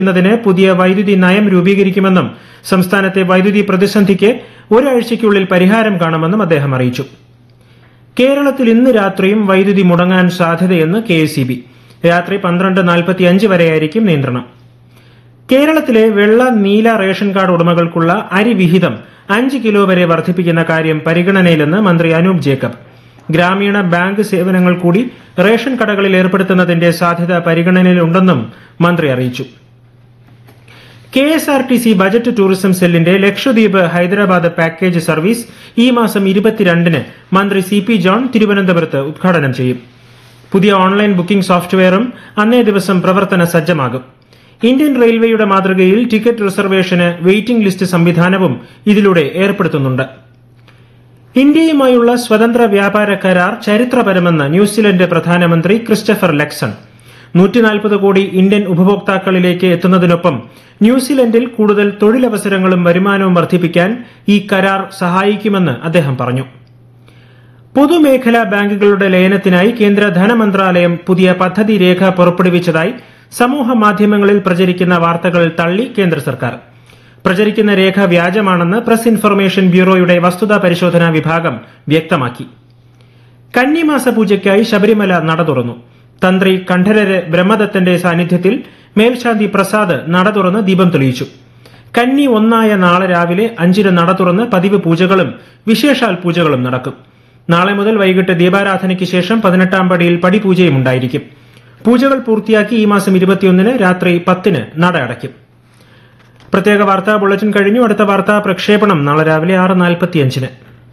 ന്നതിന് പുതിയ വൈദ്യുതി നയം രൂപീകരിക്കുമെന്നും സംസ്ഥാനത്തെ വൈദ്യുതി പ്രതിസന്ധിക്ക് ഒരാഴ്ചയ്ക്കുള്ളിൽ പരിഹാരം കാണുമെന്നും അദ്ദേഹം അറിയിച്ചു കേരളത്തിൽ ഇന്ന് രാത്രിയും വൈദ്യുതി മുടങ്ങാൻ സാധ്യതയെന്ന് കെ എസ് രാത്രി പന്ത്രണ്ട് നാൽപ്പത്തിയഞ്ച് വരെയായിരിക്കും നിയന്ത്രണം കേരളത്തിലെ വെള്ള നീല റേഷൻ കാർഡ് ഉടമകൾക്കുള്ള അരി വിഹിതം അഞ്ച് കിലോ വരെ വർദ്ധിപ്പിക്കുന്ന കാര്യം പരിഗണനയിലെന്ന് മന്ത്രി അനൂപ് ജേക്കബ് ഗ്രാമീണ ബാങ്ക് സേവനങ്ങൾ കൂടി റേഷൻ കടകളിൽ ഏർപ്പെടുത്തുന്നതിന്റെ സാധ്യത പരിഗണനയിലുണ്ടെന്നും മന്ത്രി അറിയിച്ചു K S R T C budget tourism സെല്ലിന്റെ ലക്ഷദ്വീപ് ഹൈദരാബാദ് പാക്കേജ് സർവീസ് ഈ മാസം ഇരുപത്തിരണ്ടിന് മന്ത്രി സി പി ജോൺ തിരുവനന്തപുരത്ത് ഉദ്ഘാടനം ചെയ്യും പുതിയ ഓൺലൈൻ ബുക്കിംഗ് സോഫ്റ്റ്വെയറും അന്നേ ദിവസം പ്രവർത്തന സജ്ജമാകും ഇന്ത്യൻ റെയിൽവേയുടെ മാതൃകയിൽ ടിക്കറ്റ് റിസർവേഷന് വെയിറ്റിംഗ് ലിസ്റ്റ് സംവിധാനവും ഇതിലൂടെ ഏർപ്പെടുത്തുന്നുണ്ട് ഇന്ത്യയുമായുള്ള സ്വതന്ത്ര വ്യാപാര കരാർ ചരിത്രപരമെന്ന് ന്യൂസിലൻഡ് പ്രധാനമന്ത്രി ക്രിസ്റ്റഫർ ലെക്സൺ നൂറ്റിനാൽപ്പത് കോടി ഇന്ത്യൻ ഉപഭോക്താക്കളിലേക്ക് എത്തുന്നതിനൊപ്പം ന്യൂസിലൻഡിൽ കൂടുതൽ തൊഴിലവസരങ്ങളും വരുമാനവും വർദ്ധിപ്പിക്കാൻ ഈ കരാർ സഹായിക്കുമെന്ന് അദ്ദേഹം പറഞ്ഞു പൊതുമേഖലാ ബാങ്കുകളുടെ ലയനത്തിനായി കേന്ദ്ര ധനമന്ത്രാലയം പുതിയ പദ്ധതി രേഖ പുറപ്പെടുവിച്ചതായി സമൂഹ മാധ്യമങ്ങളിൽ പ്രചരിക്കുന്ന വാർത്തകൾ തള്ളി കേന്ദ്ര സർക്കാർ പ്രചരിക്കുന്ന രേഖ വ്യാജമാണെന്ന് പ്രസ് ഇൻഫർമേഷൻ ബ്യൂറോയുടെ വസ്തുതാ പരിശോധനാ വിഭാഗം വ്യക്തമാക്കി കന്നിമാസ പൂജയ്ക്കായി ശബരിമല നട തുറന്നു തന്ത്രി കണ്ഠരര് ബ്രഹ്മദത്തന്റെ സാന്നിധ്യത്തിൽ മേൽശാന്തി പ്രസാദ് നട തുറന്ന് ദീപം തെളിയിച്ചു കന്നി ഒന്നായ നാളെ രാവിലെ അഞ്ചിന് നട തുറന്ന് പതിവ് പൂജകളും വിശേഷാൽ പൂജകളും നടക്കും നാളെ മുതൽ വൈകിട്ട് ദീപാരാധനയ്ക്ക് ശേഷം പതിനെട്ടാം പടിയിൽ പടിപൂജയും ഉണ്ടായിരിക്കും പൂജകൾ പൂർത്തിയാക്കി ഈ മാസം ഇരുപത്തിയൊന്നിന് രാത്രി പത്തിന് നട അടയ്ക്കും പ്രത്യേക വാർത്താ ബുള്ളറ്റിൻ കഴിഞ്ഞു അടുത്ത വാർത്താ പ്രക്ഷേപണം നാളെ രാവിലെ ആറ് നാൽപ്പത്തിയഞ്ചിന്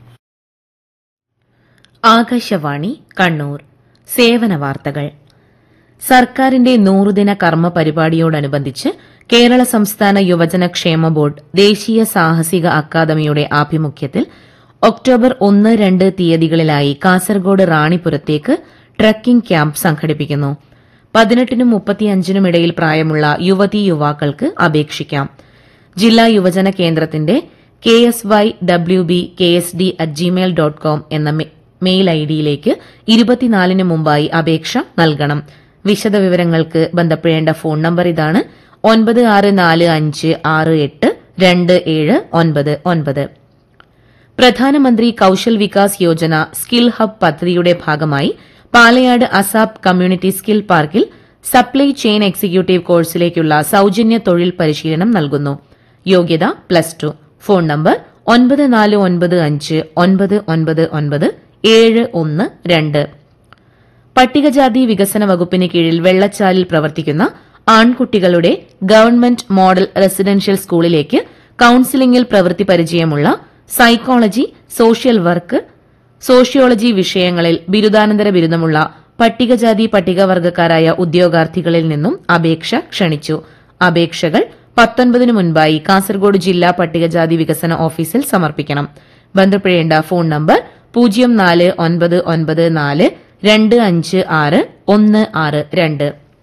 ആകാശവാണി കണ്ണൂർ സേവന വാർത്തകൾ സർക്കാരിന്റെ നൂറുദിന കർമ്മ പരിപാടിയോടനുബന്ധിച്ച് കേരള സംസ്ഥാന യുവജന ക്ഷേമ ബോർഡ് ദേശീയ സാഹസിക അക്കാദമിയുടെ ആഭിമുഖ്യത്തിൽ ഒക്ടോബർ ഒന്ന് രണ്ട് തീയതികളിലായി കാസർഗോഡ് റാണിപുരത്തേക്ക് ട്രക്കിംഗ് ക്യാമ്പ് സംഘടിപ്പിക്കുന്നു പതിനെട്ടിനും മുപ്പത്തിയഞ്ചിനും ഇടയിൽ പ്രായമുള്ള യുവതീ യുവാക്കൾക്ക് അപേക്ഷിക്കാം ജില്ലാ യുവജന കേന്ദ്രത്തിന്റെ K S Y W B K S D at Gmail dot com എന്ന മെ- മെയിൽ ഐഡിയിലേക്ക് ഇരുപത്തിനാലിന് മുമ്പായി അപേക്ഷ നൽകണം വിശദവിവരങ്ങൾക്ക് ബന്ധപ്പെടേണ്ട ഫോൺ നമ്പർ ഇതാണ് ഒൻപത് ആറ് നാല് അഞ്ച് ആറ് എട്ട് രണ്ട് ഏഴ് ഒൻപത് ഒൻപത് പ്രധാനമന്ത്രി കൌശൽ വികാസ് യോജന സ്കിൽ ഹബ് പദ്ധതിയുടെ ഭാഗമായി പാലയാട് അസാബ് കമ്മ്യൂണിറ്റി സ്കിൽ പാർക്കിൽ സപ്ലൈ ചെയിൻ എക്സിക്യൂട്ടീവ് കോഴ്സിലേക്കുള്ള സൌജന്യ തൊഴിൽ പരിശീലനം നൽകുന്നു യോഗ്യത പ്ലസ് ടു ഫോൺ നമ്പർ ഒൻപത് നാല് ഒൻപത് അഞ്ച് ഒൻപത് ഒൻപത് ഒൻപത് ഏഴ് ഒന്ന് രണ്ട് പട്ടികജാതി വികസന വകുപ്പിന് കീഴിൽ വെള്ളച്ചാലിൽ പ്രവർത്തിക്കുന്ന ആൺകുട്ടികളുടെ ഗവൺമെന്റ് മോഡൽ റെസിഡൻഷ്യൽ സ്കൂളിലേക്ക് കൌൺസിലിംഗിൽ പ്രവൃത്തി പരിചയമുള്ള സൈക്കോളജി സോഷ്യൽ വർക്ക് സോഷ്യോളജി വിഷയങ്ങളിൽ ബിരുദാനന്തര ബിരുദമുള്ള പട്ടികജാതി പട്ടികവർഗക്കാരായ ഉദ്യോഗാർത്ഥികളിൽ നിന്നും അപേക്ഷ ക്ഷണിച്ചു അപേക്ഷകൾ പത്തൊൻപതിനു മുൻപായി കാസർഗോഡ് ജില്ലാ പട്ടികജാതി വികസന ഓഫീസിൽ സമർപ്പിക്കണം ബന്ധപ്പെടേണ്ട ഫോൺ നമ്പർ പൂജ്യം നാല് ഒൻപത് ഒൻപത് നാല് രണ്ട് അഞ്ച് ആറ് ഒന്ന് ആറ് രണ്ട്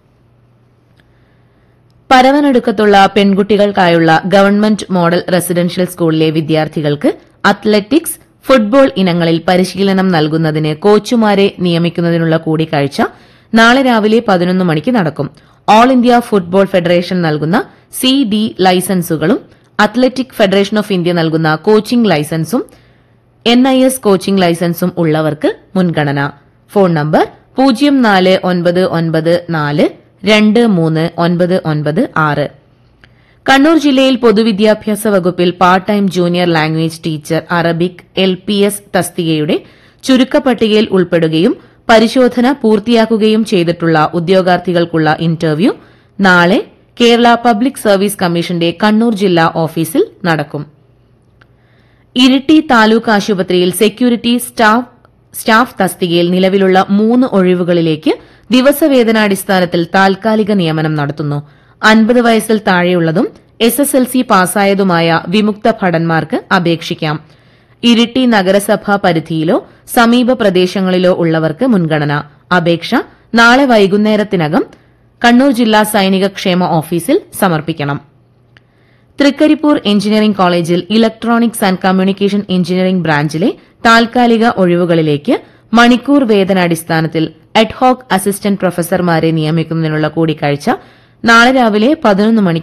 പരവനടുക്കത്തുള്ള പെൺകുട്ടികൾക്കായുള്ള ഗവൺമെന്റ് മോഡൽ റെസിഡൻഷ്യൽ സ്കൂളിലെ വിദ്യാർത്ഥികൾക്ക് അത്ലറ്റിക്സ് ഫുട്ബോൾ ഇനങ്ങളിൽ പരിശീലനം നൽകുന്നതിന് കോച്ചുമാരെ നിയമിക്കുന്നതിനുള്ള കൂടിക്കാഴ്ച നാളെ രാവിലെ പതിനൊന്ന് മണിക്ക് നടക്കും ഓൾ ഇന്ത്യ ഫുട്ബോൾ ഫെഡറേഷൻ നൽകുന്ന സി ഡി ലൈസൻസുകളും അത്ലറ്റിക് ഫെഡറേഷൻ ഓഫ് ഇന്ത്യ നൽകുന്ന കോച്ചിംഗ് ലൈസൻസും എൻ ഐ എസ് കോച്ചിംഗ് ലൈസൻസും ഉള്ളവർക്ക് മുൻഗണന ഫോൺ നമ്പർ പൂജ്യം നാല് ഒൻപത് ഒൻപത് നാല് രണ്ട് മൂന്ന് ഒൻപത് ഒൻപത് ആറ് കണ്ണൂർ ജില്ലയിൽ പൊതുവിദ്യാഭ്യാസ വകുപ്പിൽ part time junior language teacher Arabic L P S തസ്തികയുടെ ചുരുക്കപ്പട്ടികയിൽ ഉൾപ്പെടുകയും പരിശോധന പൂർത്തിയാക്കുകയും ചെയ്തിട്ടുള്ള ഉദ്യോഗാർത്ഥികൾക്കുള്ള ഇന്റർവ്യൂ നാളെ കേരള പബ്ലിക് സർവീസ് കമ്മീഷന്റെ കണ്ണൂർ ജില്ലാ ഓഫീസിൽ നടക്കും ഇരിട്ടി താലൂക്ക് ആശുപത്രിയിൽ സെക്യൂരിറ്റി സ്റ്റാഫ് സ്റ്റാഫ് തസ്തികയിൽ നിലവിലുള്ള മൂന്ന് ഒഴിവുകളിലേക്ക് ദിവസവേതനാടിസ്ഥാനത്തിൽ താൽക്കാലിക നിയമനം നടത്തുന്നു അൻപത് വയസ്സിൽ താഴെയുള്ളതും എസ് എസ് എൽ സി പാസ്സായതുമായ വിമുക്ത ഭടന്മാർക്ക് അപേക്ഷിക്കാം ഇരിട്ടി നഗരസഭാ പരിധിയിലോ സമീപ പ്രദേശങ്ങളിലോ ഉള്ളവർക്ക് മുൻഗണന അപേക്ഷ നാളെ വൈകുന്നേരത്തിനകം കണ്ണൂർ ജില്ലാ സൈനിക ക്ഷേമ ഓഫീസിൽ സമർപ്പിക്കണം തൃക്കരിപ്പൂർ എഞ്ചിനീയറിംഗ് കോളേജിൽ ഇലക്ട്രോണിക്സ് ആൻഡ് കമ്മ്യൂണിക്കേഷൻ എഞ്ചിനീയറിംഗ് ബ്രാഞ്ചിലെ താൽക്കാലിക ഒഴിവുകളിലേക്ക് മണിക്കൂർ വേതനാടിസ്ഥാനത്തിൽ അഡ്ഹോക് അസിസ്റ്റന്റ് പ്രൊഫസർമാരെ നിയമിക്കുന്നതിനുള്ള കൂടിക്കാഴ്ച നാളെ രാവിലെ പതിനൊന്ന് മണിക്ക്